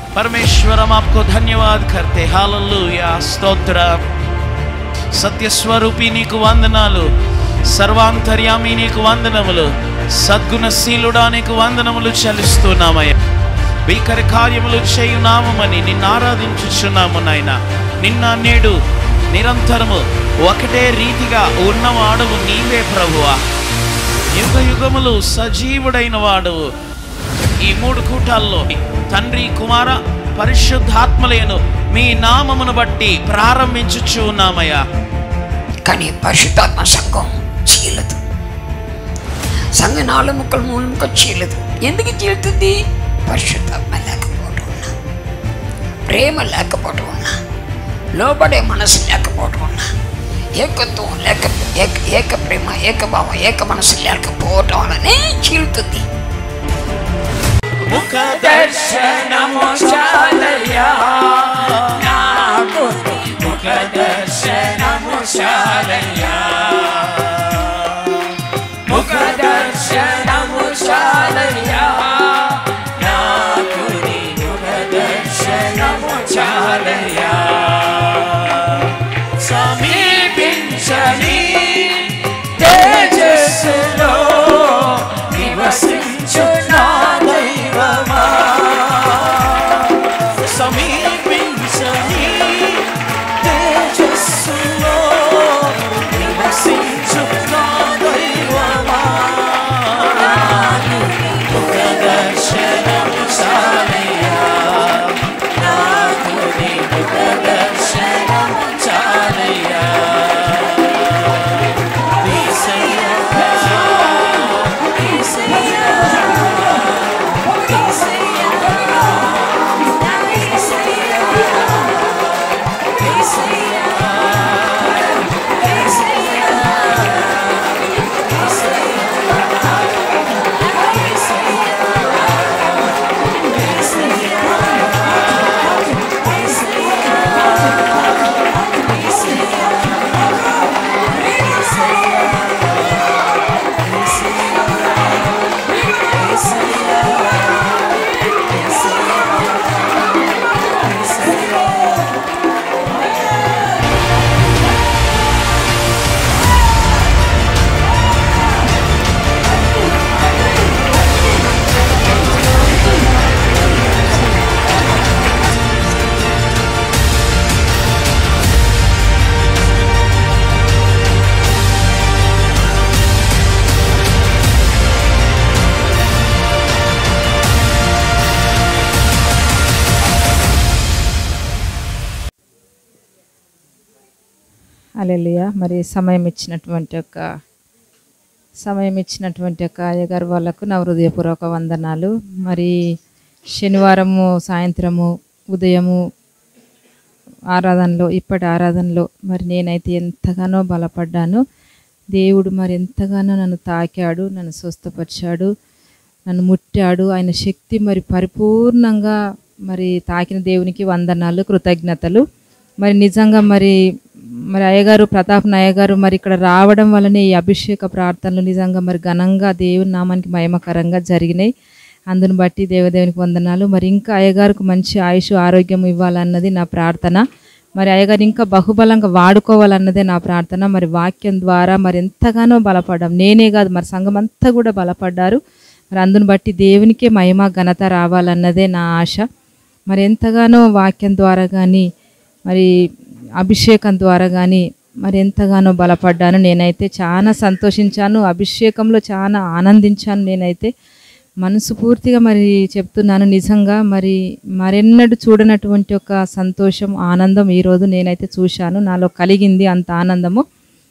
परमेश्वर हम आपको धन्यवाद करते हालेलुया స్తోత్ర సత్యస్వరూపి నీకు వందనాలు సర్వాంతర్యామి నీకు వందనములు సద్గుణశీలుడా నీకు వందనములు చెల్లిస్తున్నామయ్య భీకర కార్యములు చేయు నామమని నిన్ను ఆరాధించుచున్నాము నాయన నిన్న నేడు నిరంతరము ఒకటే రీతిగా ఉన్నవాడవు నీవే ప్రభువా యుగ యుగములు సజీవుడైన వాడువు ఈ మూడు కూటాల్లో తండ్రి కుమార పరిశుద్ధాత్మలేను మీ నామమును బట్టి ప్రారంభించుచు ఉన్నామయ్యా కానీ పరిశుద్ధాత్మ సంఘం చీలదు సంఘ నాలుగు ముక్కలు మూడు ముక్కలు చీలదు ఎందుకు చీలుతుంది పరిశుద్ధాత్మ లేకపోవడం వల్ల ప్రేమ లేకపోవడం వల్ల లోబడే మనసు లేకపోవడం వల్ల ఏకత్వం లేక ఏక ఏక ప్రేమ ఏకభావం ఏక మనసు లేకపోవటం వల్లనే చీలుతుంది ముఖ దర్శనము చాలయ్యా నాకు ముఖ దర్శనము చాలయ్యా ముఖ దర్శనము చాలయ్యా నాకు నీ ముఖ దర్శనము చాలయ్యా సమీపించని తేజస్సులో నివసించు నా దైవమా సమీపించని తేజస్సులో నివసించు నా దైవమా ముఖ దర్శనము చాలయ్యా నాకు నీ ముఖ దర్శనము చాలయ్యా యేసయ్యా, యేసయ్యా, అలెలుయ మరి సమయం ఇచ్చినటువంటి యొక్క సమయం ఇచ్చినటువంటి యొక్క అయ్యగారు వాళ్ళకు నా హృదయపూర్వక వందనాలు మరి శనివారము సాయంత్రము ఉదయము ఆరాధనలో ఇప్పటి ఆరాధనలో మరి నేనైతే ఎంతగానో బలపడ్డాను దేవుడు మరి ఎంతగానో నన్ను తాకాడు నన్ను స్వస్థపరిచాడు నన్ను ముట్టాడు ఆయన శక్తి మరి పరిపూర్ణంగా మరి తాకిన దేవునికి వందనాలు కృతజ్ఞతలు మరి నిజంగా మరి మరి అయ్యగారు ప్రతాప్ నాయ గారు మరి ఇక్కడ రావడం వల్లనే ఈ అభిషేక ప్రార్థనలు నిజంగా మరి ఘనంగా దేవుని నామానికి మహిమకరంగా జరిగినాయి అందుని బట్టి దేవదేవునికి వందనాలు మరి ఇంకా అయ్యగారికి మంచి ఆయుష్ ఆరోగ్యం ఇవ్వాలన్నది నా ప్రార్థన మరి అయ్యగారు ఇంకా బహుబలంగా వాడుకోవాలన్నదే నా ప్రార్థన మరి వాక్యం ద్వారా మరి ఎంతగానో బలపడ్డాం నేనే కాదు మరి సంఘం అంతా కూడా బలపడ్డారు మరి అందుని బట్టి దేవునికే మహిమ ఘనత రావాలన్నదే నా ఆశ మరి ఎంతగానో వాక్యం ద్వారా కానీ మరి అభిషేకం ద్వారా కానీ మరి ఎంతగానో బలపడ్డాను నేనైతే చాలా సంతోషించాను అభిషేకంలో చాలా ఆనందించాను నేనైతే మనసు పూర్తిగా మరి చెప్తున్నాను నిజంగా మరి మరెన్నడూ చూడనటువంటి ఒక సంతోషం ఆనందం ఈరోజు నేనైతే చూశాను నాలో కలిగింది అంత ఆనందము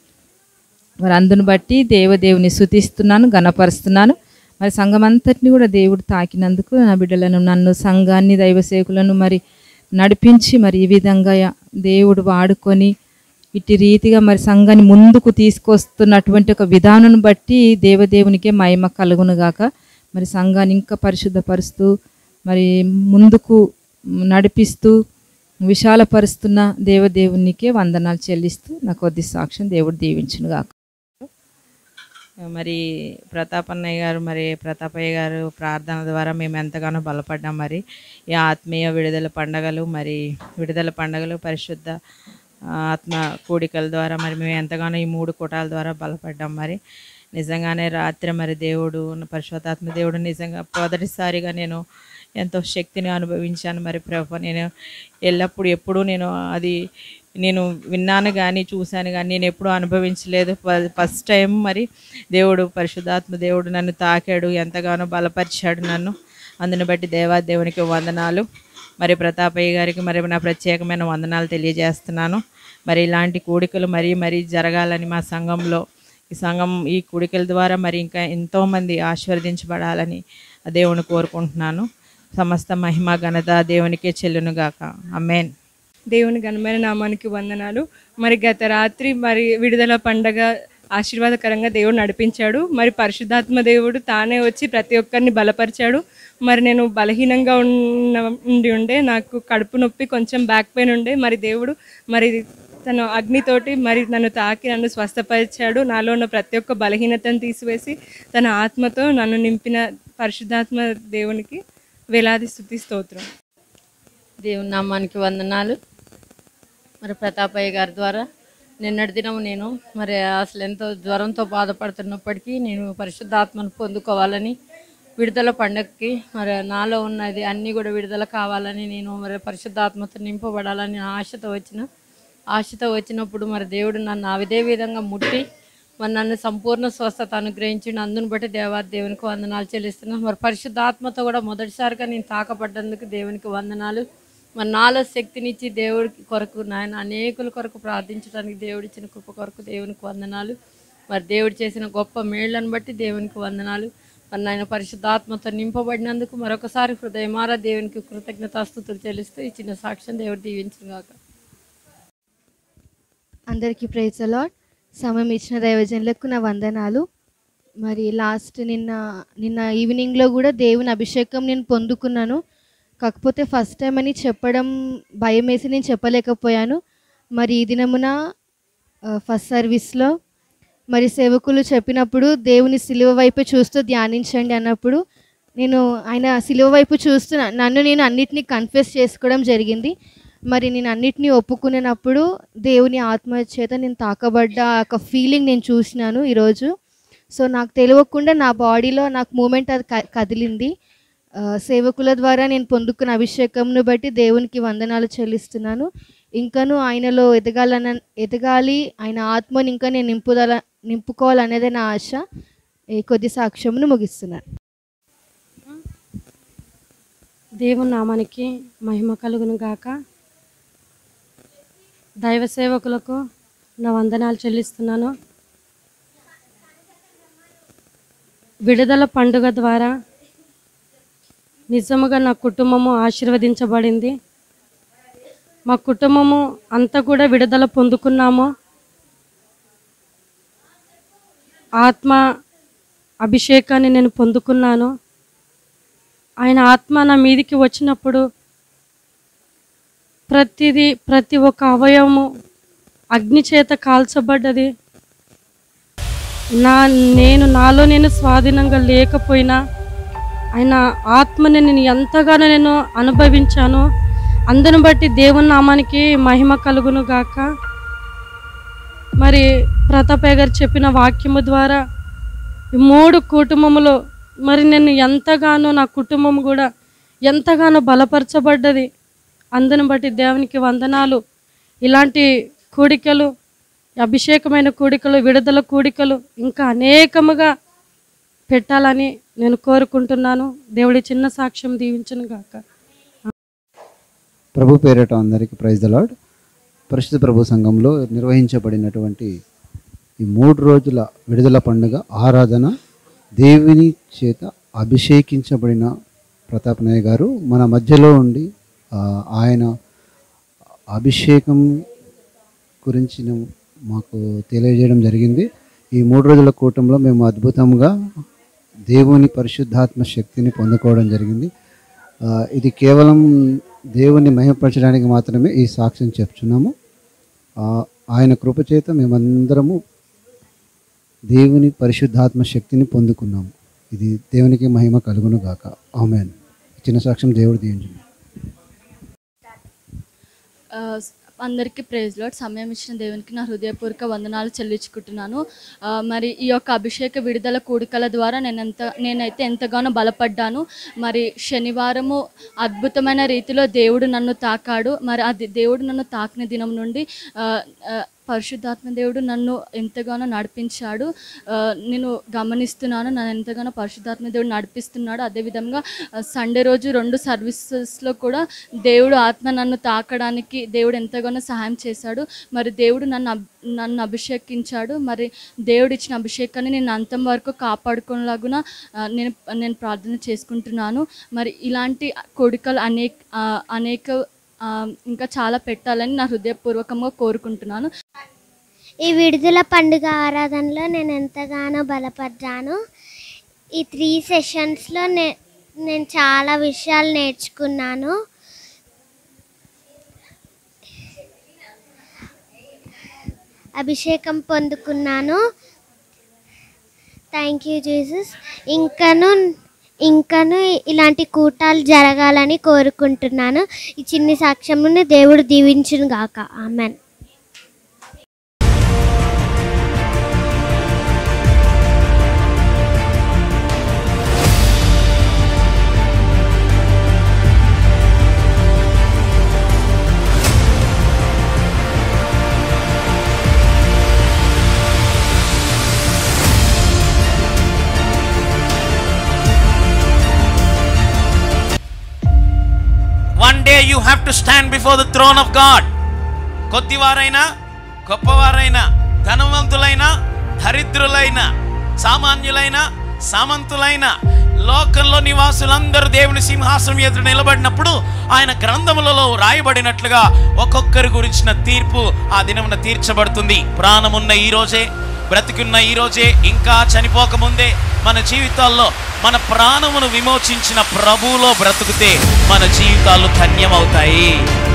మరి అందును బట్టి దేవదేవుని స్థుతిస్తున్నాను గణపరుస్తున్నాను మరి సంఘం అంతటిని కూడా దేవుడు తాకినందుకు నా బిడ్డలను నన్ను సంఘాన్ని దైవ సేవకులను మరి నడిపించి మరి ఈ విధంగా దేవుడు వాడుకొని ఇటు రీతిగా మరి సంఘాన్ని ముందుకు తీసుకొస్తున్నటువంటి ఒక విధానం బట్టి దేవదేవునికే మహిమ కలుగును గాక మరి సంఘాన్ని ఇంకా పరిశుద్ధపరుస్తూ మరి ముందుకు నడిపిస్తూ విశాలపరుస్తున్న దేవదేవునికే వందనాలు చెల్లిస్తూ నా కొద్ది సాక్ష్యం దేవుడు దీవించును గాక మరి ప్రతాపన్నయ్య గారు మరి ప్రతాపయ్య గారు ప్రార్థన ద్వారా మేము ఎంతగానో బలపడ్డాం మరి ఈ ఆత్మీయ విడుదల పండగలు మరి విడుదల పండగలు పరిశుద్ధ ఆ, ఆత్మ కూడికల ద్వారా మరి మేము ఎంతగానో ఈ మూడు కూటాల ద్వారా బలపడ్డాం మరి నిజంగానే రాత్రి మరి దేవుడు పరిశుద్ధాత్మ దేవుడు నిజంగా మొదటిసారిగా నేను ఎంతో శక్తిని అనుభవించాను మరి ప్రభు నేను ఎల్లప్పుడు ఎప్పుడూ నేను అది నేను విన్నాను కానీ చూశాను కానీ నేను ఎప్పుడూ అనుభవించలేదు ఫ- ఫస్ట్ టైం మరి దేవుడు పరిశుద్ధాత్మ దేవుడు నన్ను తాకాడు ఎంతగానో బలపరిచాడు నన్ను అందుని బట్టి దేవా దేవునికి వందనాలు మరి ప్రతాపయ్య గారికి మరి నా ప్రత్యేకమైన వందనాలు తెలియజేస్తున్నాను మరి ఇలాంటి కూడికలు మరీ మరీ జరగాలని మా సంఘంలో ఈ సంఘం ఈ కూడికల ద్వారా మరి ఇంకా ఎంతోమంది ఆశీర్వదించబడాలని ఆ దేవుని కోరుకుంటున్నాను సమస్త మహిమ ఘనత దేవునికే చెల్లునుగాక అమ్మేన్ దేవుని ఘనమైన నామానికి వందనాలు మరి గత రాత్రి మరి విడుదల పండగ ఆశీర్వాదకరంగా దేవుడు నడిపించాడు మరి పరిశుద్ధాత్మ దేవుడు తానే వచ్చి ప్రతి ఒక్కరిని బలపరిచాడు మరి నేను బలహీనంగా ఉన్న ఉండి ఉండే నాకు కడుపు నొప్పి కొంచెం బ్యాక్ పెయిన్ ఉండే మరి దేవుడు మరి తన అగ్నితోటి మరి నన్ను తాకి నన్ను స్వస్థపరిచాడు నాలో ఉన్న ప్రతి ఒక్క బలహీనతను తీసివేసి తన ఆత్మతో నన్ను నింపిన పరిశుద్ధాత్మ దేవునికి వేలాది స్థుతి స్తోత్రం దేవుని నామానికి వందనాలు మరి ప్రతాపయ్య గారి ద్వారా నిన్నటి దినం నేను మరి అసలు ఎంతో జ్వరంతో బాధపడుతున్నప్పటికీ నేను పరిశుద్ధాత్మను పొందుకోవాలని విడుదల పండగకి మరి నాలో ఉన్నది అన్నీ కూడా విడుదల కావాలని నేను మరి పరిశుద్ధాత్మతో నింపబడాలని ఆశతో వచ్చిన ఆశతో వచ్చినప్పుడు మరి దేవుడు నన్ను అదే విధంగా ముట్టి మరి నన్ను సంపూర్ణ స్వస్థత అనుగ్రహించిండు అందుని బట్టి దేవా దేవునికి వందనాలు చెల్లిస్తున్నాను మరి పరిశుద్ధాత్మతో కూడా మొదటిసారిగా నేను తాకపడ్డందుకు దేవునికి వందనాలు మరి నాలో శక్తినిచ్చి దేవుడికి కొరకు నాయన అనేకుల కొరకు ప్రార్థించడానికి దేవుడిచ్చిన కృప కొరకు దేవునికి వందనాలు మరి దేవుడు చేసిన గొప్ప మేళ్లను బట్టి దేవునికి వందనాలు మరి నాయన పరిశుద్ధాత్మతో నింపబడినందుకు మరొకసారి హృదయమారా దేవునికి కృతజ్ఞతాస్తుతులు చెల్లిస్తూ ఈ చిన్న సాక్ష్యం దేవుడు దీవించిన గాక అందరికీ ప్రైజ్ అలాట్ సమయం ఇచ్చిన దైవజనులకు నా వందనాలు మరి లాస్ట్ నిన్న నిన్న ఈవినింగ్లో కూడా దేవుని అభిషేకం నేను పొందుకున్నాను కాకపోతే ఫస్ట్ టైం అని చెప్పడం భయం వేసి నేను చెప్పలేకపోయాను మరి ఈ దినమున ఆ, ఫస్ట్ సర్వీస్లో మరి సేవకులు చెప్పినప్పుడు దేవుని సిలువ వైపు చూస్తూ ధ్యానించండి అన్నప్పుడు నేను ఆయన సిలువ వైపు చూస్తూ నన్ను నేను అన్నిటినీ కన్ఫెస్ చేసుకోవడం జరిగింది మరి నేను అన్నిటినీ ఒప్పుకునేటప్పుడు దేవుని ఆత్మ చేత నేను తాకబడ్డ ఆ ఒక ఫీలింగ్ నేను చూసినాను ఈరోజు సో నాకు తెలియకుండా నా బాడీలో నాకు మూమెంట్ అది క- కదిలింది ఆ, సేవకుల ద్వారా నేను పొందుకున్న అభిషేకంను బట్టి దేవునికి వందనాలు చెల్లిస్తున్నాను ఇంకను ఆయనలో ఎదగాలన ఎదగాలి ఆయన ఆత్మని ఇంకా నేను నింపుదల నింపుకోవాలనేదే నా ఆశ ఈ కొద్ది సాక్ష్యమును ముగిస్తున్నాను దేవుని నామానికి మహిమ కలుగును గాక దైవ సేవకులకు నా వందనాలు చెల్లిస్తున్నాను విడుదల పండుగ ద్వారా నిజముగా నా కుటుంబము ఆశీర్వదించబడింది మా కుటుంబము అంతా కూడా విడుదల పొందుకున్నాము ఆత్మ అభిషేకాన్ని నేను పొందుకున్నాను ఆయన ఆత్మ నా మీదికి వచ్చినప్పుడు ప్రతిదీ ప్రతి ఒక్క అవయవము అగ్ని చేత కాల్చబడ్డది నా నేను నాలో నేను స్వాధీనంగా లేకపోయినా ఆయన ఆత్మని నేను ఎంతగానో నేను అనుభవించాను అందుని బట్టి దేవుని నామానికి మహిమ కలుగును గాక మరి ప్రతాపయ్య గారు చెప్పిన వాక్యము ద్వారా ఈ మూడు కుటుంబములో మరి నేను ఎంతగానో నా కుటుంబం కూడా ఎంతగానో బలపరచబడ్డది అందుని బట్టి దేవునికి వందనాలు ఇలాంటి కూడికలు అభిషేకమైన కూడికలు విడుదల కూడికలు ఇంకా అనేకముగా పెట్టాలని నేను కోరుకుంటున్నాను దేవుడి చిన్న సాక్ష్యం దీవించను గాక ప్రభు పేరట అందరికీ ప్రైజ్ ద లార్డ్ పరిశుద్ధ ప్రభు సంఘంలో నిర్వహించబడినటువంటి ఈ మూడు రోజుల విడుదల పండుగ ఆరాధన దేవుని చేత అభిషేకించబడిన ప్రతాపనయ్య గారు మన మధ్యలో ఉండి ఆ, ఆయన అభిషేకం గురించి ను- మాకు తెలియజేయడం జరిగింది ఈ మూడు రోజుల కూటంలో మేము అద్భుతంగా దేవుని పరిశుద్ధాత్మ శక్తిని పొందుకోవడం జరిగింది ఆ, ఇది కేవలం దేవుని మహిమపరచడానికి మాత్రమే ఈ సాక్ష్యం చెప్తున్నాము ఆ, ఆయన కృపచేత మేమందరము దేవుని పరిశుద్ధాత్మ శక్తిని పొందుకున్నాము ఇది దేవునికి మహిమ కలుగును గాక ఆమెన్ చిన్న సాక్ష్యం దేవుడు దీవించండి ఆ, అందరికీ ప్రేజ్ లోడ్ సమయం ఇచ్చిన దేవునికి నా హృదయపూర్వక వందనాలు చెల్లించుకుంటున్నాను ఆ, మరి ఈ యొక్క అభిషేక విడుదల కూడికల ద్వారా నేను ఎంత నేనైతే ఎంతగానో బలపడ్డాను మరి శనివారము అద్భుతమైన రీతిలో దేవుడు నన్ను తాకాడు మరి అది దేవుడు నన్ను తాకిన దినం నుండి ఆ, ఆ, పరిశుద్ధాత్మ దేవుడు నన్ను ఎంతగానో నడిపించాడు ఆ, నేను గమనిస్తున్నాను నన్ను ఎంతగానో పరిశుద్ధాత్మ దేవుడు నడిపిస్తున్నాడు అదేవిధంగా ఆ, సండే రోజు రెండు సర్వీసెస్లో కూడా దేవుడు ఆత్మ నన్ను తాకడానికి దేవుడు ఎంతగానో సహాయం చేశాడు మరి దేవుడు నన్ను అబ్- నన్ను అభిషేకించాడు మరి దేవుడు ఇచ్చిన అభిషేకాన్ని నేను అంతం వరకు కాపాడుకునేలాగున ఆ, నేను నేను ప్రార్థన చేసుకుంటున్నాను మరి ఇలాంటి కోడికలు అనేక ఆ, అనేక ఆ, ఇంకా చాలా పెట్టాలని నా హృదయపూర్వకంగా కోరుకుంటున్నాను ఈ విడుదల పండుగ ఆరాధనలో నేను ఎంతగానో బలపడ్డాను ఈ త్రీ సెషన్స్లో నే నేను చాలా విషయాలు నేర్చుకున్నాను అభిషేకం పొందుకున్నాను థ్యాంక్ యూ జీసస్ ఇంకను ఇంకను ఇలాంటి కూటాలు జరగాలని కోరుకుంటున్నాను ఈ చిన్ని సాక్ష్యమును దేవుడు దీవించును గాక amen one day you have to stand before the throne of God కొద్దివారైనా గొప్పవారైనా ధనవంతులైన దరిద్రులైన సామాన్యులైన సామంతులైన లోకంలో నివాసులందరూ దేవుని సింహాసనం ఎదురు నిలబడినప్పుడు ఆయన గ్రంథములలో రాయబడినట్లుగా ఒక్కొక్కరి గురించిన తీర్పు ఆ దినమున తీర్చబడుతుంది ప్రాణమున్న ఈ రోజే బ్రతికున్న ఈ రోజే ఇంకా చనిపోకముందే మన జీవితాల్లో మన ప్రాణమును విమోచించిన ప్రభువులో బ్రతుకుతే మన జీవితాలు ధన్యమవుతాయి